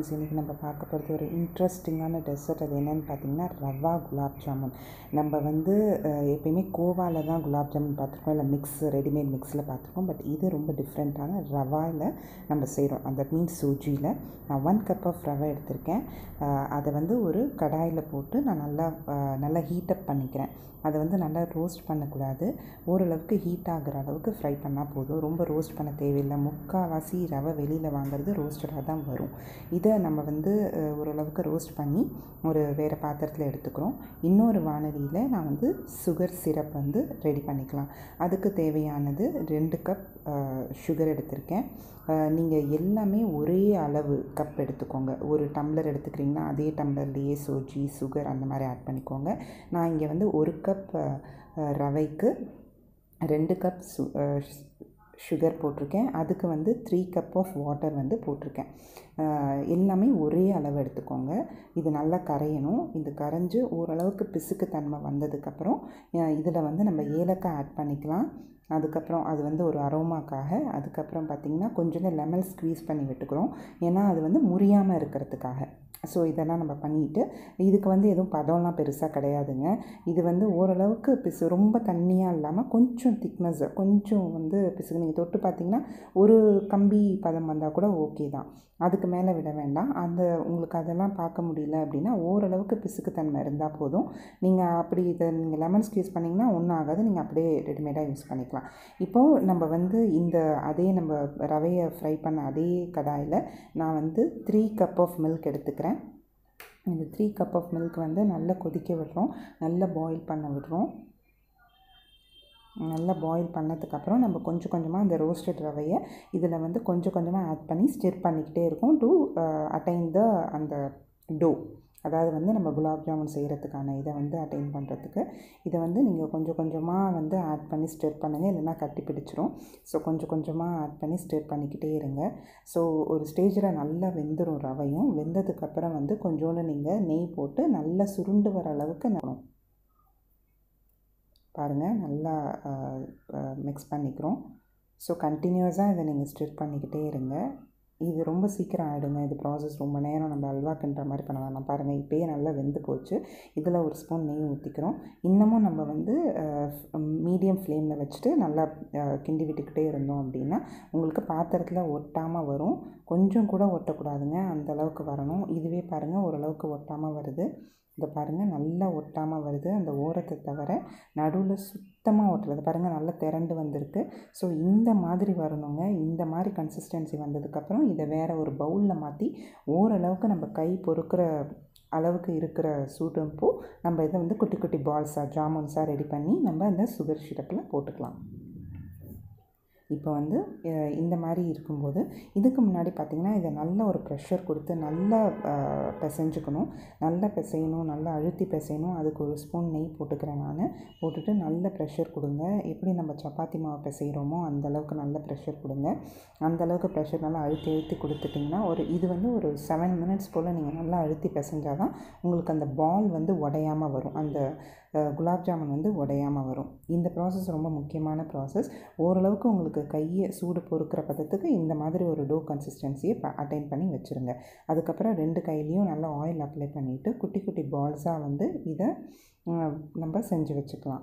friends இன்றைக்கி நம்ம பார்க்க போகிறது ஒரு இன்ட்ரெஸ்டிங்கான டெசர்ட் அது என்னென்னு பார்த்தீங்கன்னா ரவா குலாப் ஜாமுன் நம்ம வந்து அஹ், எப்பயுமே கோவாவில் தான் குலாப் ஜாமுன் பார்த்துருக்கோம் இல்லை மிக்ஸ் ரெடிமேட் மிக்ஸில் பார்த்துருக்கோம் பட் இது ரொம்ப டிஃப்ரெண்ட்டான ரவாவில் நம்ம செய்கிறோம் அந்த மீன்ஸ் சூஜியில் நான் ஒன் கப் ஆஃப் ரவை எடுத்திருக்கேன் அஹ், அதை வந்து ஒரு கடாயில் போட்டு நான் நல்லா அஹ், நல்லா ஹீட்டப் பண்ணிக்கிறேன் அதை வந்து நல்லா ரோஸ்ட் பண்ணக்கூடாது ஓரளவுக்கு ஹீட் ஆகுற அளவுக்கு ஃப்ரை பண்ணால் போதும் ரொம்ப ரோஸ்ட் பண்ண தேவையில்லை முக்கால்வாசி ரவை வெளியில் வாங்குறது ரோஸ்டடாக தான் வரும் இதை நம்ம வந்து அஹ், ஓரளவுக்கு ரோஸ்ட் பண்ணி ஒரு வேறு பாத்திரத்தில் எடுத்துக்கிறோம் இன்னொரு வானலியில் நான் வந்து சுகர் சிரப் வந்து ரெடி பண்ணிக்கலாம் அதுக்கு தேவையானது ரெண்டு கப் சுகர் எடுத்திருக்கேன் நீங்கள் எல்லாமே ஒரே அளவு கப் எடுத்துக்கோங்க ஒரு டம்ளர் எடுத்துக்கிறீங்கன்னா அதே டம்ளர்லேயே சோஜி சுகர் அந்த மாதிரி ஆட் பண்ணிக்கோங்க நான் இங்கே வந்து ஒரு கப் ரவைக்கு ரெண்டு கப் சு சுகர் போட்டிருக்கேன் அதுக்கு வந்து த்ரீ கப் ஆஃப் வாட்டர் வந்து போட்டிருக்கேன் அஹ் எல்லாமே ஒரே அளவு எடுத்துக்கோங்க இது நல்லா கரையணும் இது கரைஞ்சு ஓரளவுக்கு பிசுக்கு தன்மை வந்ததுக்கப்புறம் இதில் வந்து நம்ம ஏலக்காய் ஆட் பண்ணிக்கலாம் அதுக்கப்புறம் அது வந்து ஒரு அரோமாக்காக அதுக்கப்புறம் பார்த்திங்கன்னா கொஞ்சோண்டு லெமன் ஸ்க்வீஸ் பண்ணி விட்டுக்கிறோம் ஏன்னா அது வந்து முறியாமல் இருக்கிறதுக்காக ஸோ இதெல்லாம் நம்ம பண்ணிவிட்டு இதுக்கு வந்து எதுவும் பதம்லாம் பெருசாக கிடையாதுங்க இது வந்து ஓரளவுக்கு பிசு ரொம்ப தண்ணியாக இல்லாமல் கொஞ்சம் திக்னஸ் கொஞ்சம் வந்து பிசுக்கு நீங்கள் தொட்டு பார்த்தீங்கன்னா ஒரு கம்பி பதம் வந்தால் கூட ஓகே தான் அதுக்கு மேலே விட வேண்டாம் அந்த உங்களுக்கு அதெல்லாம் பார்க்க முடியல அப்படின்னா ஓரளவுக்கு பிசுக்குத்தன்மை இருந்தால் போதும் நீங்கள் அப்படி இதை நீங்கள் லெமன் ஸ்க்யூஸ் பண்ணிங்கன்னா ஒன்றும் ஆகாது நீங்கள் அப்படியே ரெடிமேடாக யூஸ் பண்ணிக்கலாம் இப்போது நம்ம வந்து இந்த அதே நம்ம ரவையை ஃப்ரை பண்ண அதே கடாயில் நான் வந்து த்ரீ கப் ஆஃப் மில்க் எடுத்துக்கிறேன் இந்த த்ரீ கப் ஆஃப் மில்க் வந்து நல்லா கொதிக்க விடுறோம் நல்லா பாயில் பண்ண விடுறோம் நல்லா பாயில் பண்ணதுக்கப்புறம் நம்ம கொஞ்சம் கொஞ்சமாக அந்த ரோஸ்டட் ரவையை இதில் வந்து கொஞ்சம் கொஞ்சமாக ஆட் பண்ணி ஸ்டிர் பண்ணிக்கிட்டே இருக்கோம் டு அட்டைன் த அந்த டோ அதாவது வந்து நம்ம குலாப் ஜாமுன் செய்கிறதுக்கான இதை வந்து அட்டைன் பண்ணுறதுக்கு இதை வந்து நீங்கள் கொஞ்சம் கொஞ்சமாக வந்து ஆட் பண்ணி ஸ்டிர் பண்ணுங்கள் இல்லைன்னா கட்டி பிடிச்சிரும் ஸோ கொஞ்சம் கொஞ்சமாக ஆட் பண்ணி ஸ்டிர் பண்ணிக்கிட்டே இருங்க ஸோ ஒரு ஸ்டேஜில் நல்லா வெந்துடும் ரவையும் வெந்ததுக்கப்புறம் வந்து கொஞ்சோண்டு நீங்கள் நெய் போட்டு நல்லா சுருண்டு வர அளவுக்கு நடும் பாருங்கள் நல்லா மிக்ஸ் பண்ணிக்கிறோம் ஸோ கண்டினியூஸாக இதை நீங்கள் ஸ்டிர் பண்ணிக்கிட்டே இருங்க இது ரொம்ப சீக்கிரம் ஆகிடுங்க இது ப்ராசஸ் ரொம்ப நேரம் நம்ம அல்வாக்குன்ற மாதிரி பண்ண வேணாம் பாருங்கள் இப்போயே நல்லா வெந்து போச்சு இதில் ஒரு ஸ்பூன் நெய் ஊற்றிக்கிறோம் இன்னமும் நம்ம வந்து மீடியம் ஃப்ளேமில் வச்சுட்டு நல்லா அஹ், கிண்டி விட்டுக்கிட்டே இருந்தோம் அப்படின்னா உங்களுக்கு பாத்திரத்தில் ஒட்டாமல் வரும் கொஞ்சம் கூட ஒட்டக்கூடாதுங்க அந்த அளவுக்கு வரணும் இதுவே பாருங்கள் ஓரளவுக்கு ஒட்டாமல் வருது இதை பாருங்கள் நல்லா ஒட்டாமல் வருது அந்த ஓரத்தை தவிர நடுவில் சுத்தமாக ஒட்டலை பாருங்கள் நல்லா திரண்டு வந்திருக்கு ஸோ இந்த மாதிரி வரணுங்க இந்த மாதிரி கன்சிஸ்டன்சி வந்ததுக்கப்புறம் இதை வேறு ஒரு பவுலில் மாற்றி ஓரளவுக்கு நம்ம கை பொறுக்கிற அளவுக்கு இருக்கிற சூட்டப்போ நம்ம இதை வந்து குட்டி குட்டி பால்ஸாக ஜாமுன்ஸாக ரெடி பண்ணி நம்ம அந்த சுகர் சிரப்பில் போட்டுக்கலாம் இப்போ வந்து அஹ், இந்த மாதிரி இருக்கும்போது இதுக்கு முன்னாடி பார்த்திங்கன்னா இதை நல்ல ஒரு ப்ரெஷர் கொடுத்து நல்லா அஹ், பிசைஞ்சுக்கணும் நல்லா பிசையணும் நல்லா அழுத்தி பிசையணும் அதுக்கு ஒரு ஸ்பூன் நெய் போட்டுக்கிறேன் நான் போட்டுட்டு நல்ல ப்ரெஷர் கொடுங்க எப்படி நம்ம சப்பாத்தி மாவு பிசைகிறோமோ அந்த அளவுக்கு நல்ல ப்ரெஷர் கொடுங்க அந்த அளவுக்கு ப்ரெஷர் நல்லா அழுத்தி அழுத்தி கொடுத்துட்டிங்கன்னா ஒரு இது வந்து ஒரு செவன் மினிட்ஸ் போல் நீங்கள் நல்லா அழுத்தி பிசைஞ்சால் தான் உங்களுக்கு அந்த பால் வந்து உடையாமல் வரும் அந்த அஹ், குலாப் ஜாமுன் வந்து உடையாமல் வரும் இந்த ப்ராசஸ் ரொம்ப முக்கியமான ப்ராசஸ் ஓரளவுக்கு உங்களுக்கு கையை சூடு பொறுக்கிற பதத்துக்கு இந்த மாதிரி ஒரு டோ கன்சிஸ்டன்சியை அட்டைன் பண்ணி வச்சுருங்க அதுக்கப்புறம் ரெண்டு கையிலையும் நல்லா ஆயில் அப்ளை பண்ணிவிட்டு குட்டி குட்டி பால்ஸாக வந்து இதை ம், நம்ம செஞ்சு வச்சுக்கலாம்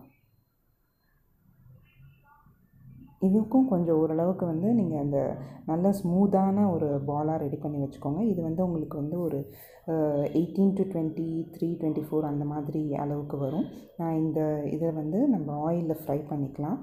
இதுக்கும் கொஞ்சம் ஓரளவுக்கு வந்து நீங்கள் அந்த நல்ல ஸ்மூத்தான ஒரு பாலாக ரெடி பண்ணி வச்சுக்கோங்க இது வந்து உங்களுக்கு வந்து ஒரு eighteen to twenty three twenty four அந்த மாதிரி அளவுக்கு வரும் நான் இந்த இதை வந்து நம்ம ஆயிலில் ஃப்ரை பண்ணிக்கலாம்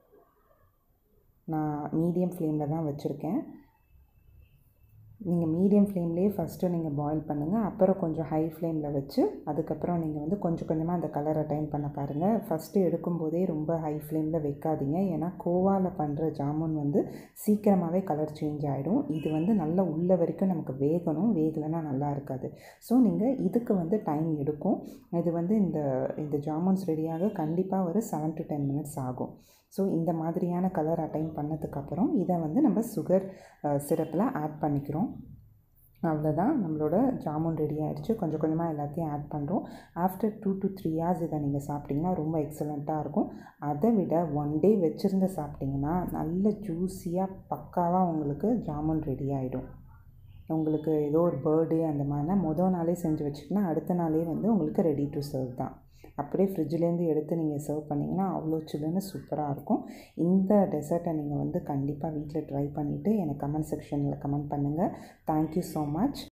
நான் மீடியம் ஃப்ளேமில் தான் வச்சுருக்கேன் நீங்கள் மீடியம் ஃப்ளேம்லேயே ஃபஸ்ட்டு நீங்கள் பாயில் பண்ணுங்கள் அப்புறம் கொஞ்சம் ஹை ஃப்ளேமில் வச்சு அதுக்கப்புறம் நீங்கள் வந்து கொஞ்சம் கொஞ்சமாக அந்த கலரை டைன் பண்ண பாருங்கள் ஃபஸ்ட்டு எடுக்கும்போதே ரொம்ப ஹை ஃப்ளேமில் வைக்காதீங்க ஏன்னா கோவாவில் பண்ணுற ஜாமுன் வந்து சீக்கிரமாகவே கலர் சேஞ்ச் ஆகிடும் இது வந்து நல்லா உள்ள வரைக்கும் நமக்கு வேகணும் வேகலைன்னா நல்லா இருக்காது ஸோ நீங்கள் இதுக்கு வந்து டைம் எடுக்கும் இது வந்து இந்த இந்த ஜாமுன்ஸ் ரெடியாக கண்டிப்பாக ஒரு செவன் டு டென் மினிட்ஸ் ஆகும் ஸோ இந்த மாதிரியான கலர் அட்டைன் பண்ணதுக்கப்புறம் இதை வந்து நம்ம சுகர் சிரப்பில் ஆட் பண்ணிக்கிறோம் அவ்வளோதான் நம்மளோட ஜாமுன் ரெடி ஆகிடுச்சு கொஞ்சம் கொஞ்சமாக எல்லாத்தையும் ஆட் பண்ணுறோம் after two to three hours இதை நீங்கள் சாப்பிட்டிங்கன்னா ரொம்ப எக்ஸலண்ட்டாக இருக்கும் அதை விட ஒன் டே வச்சுருந்து சாப்பிட்டிங்கன்னா நல்ல ஜூஸியாக பக்காவாக உங்களுக்கு ஜாமுன் ரெடி ஆகிடும் உங்களுக்கு ஏதோ ஒரு பர்த்டே அந்த மாதிரினா மொதல் நாளே செஞ்சு வச்சுக்கினா அடுத்த நாளே வந்து உங்களுக்கு ரெடி டு சர்வ் தான் அப்படியே ஃப்ரிட்ஜிலேருந்து எடுத்து நீங்கள் சர்வ் பண்ணிங்கன்னா அவ்வளோ சில்லுன்னு சூப்பராக இருக்கும் இந்த டெசர்ட்டை நீங்கள் வந்து கண்டிப்பாக வீட்டில் ட்ரை பண்ணிவிட்டு எனக்கு கமெண்ட் செக்ஷனில் கமெண்ட் பண்ணுங்கள் தேங்க்யூ ஸோ மச்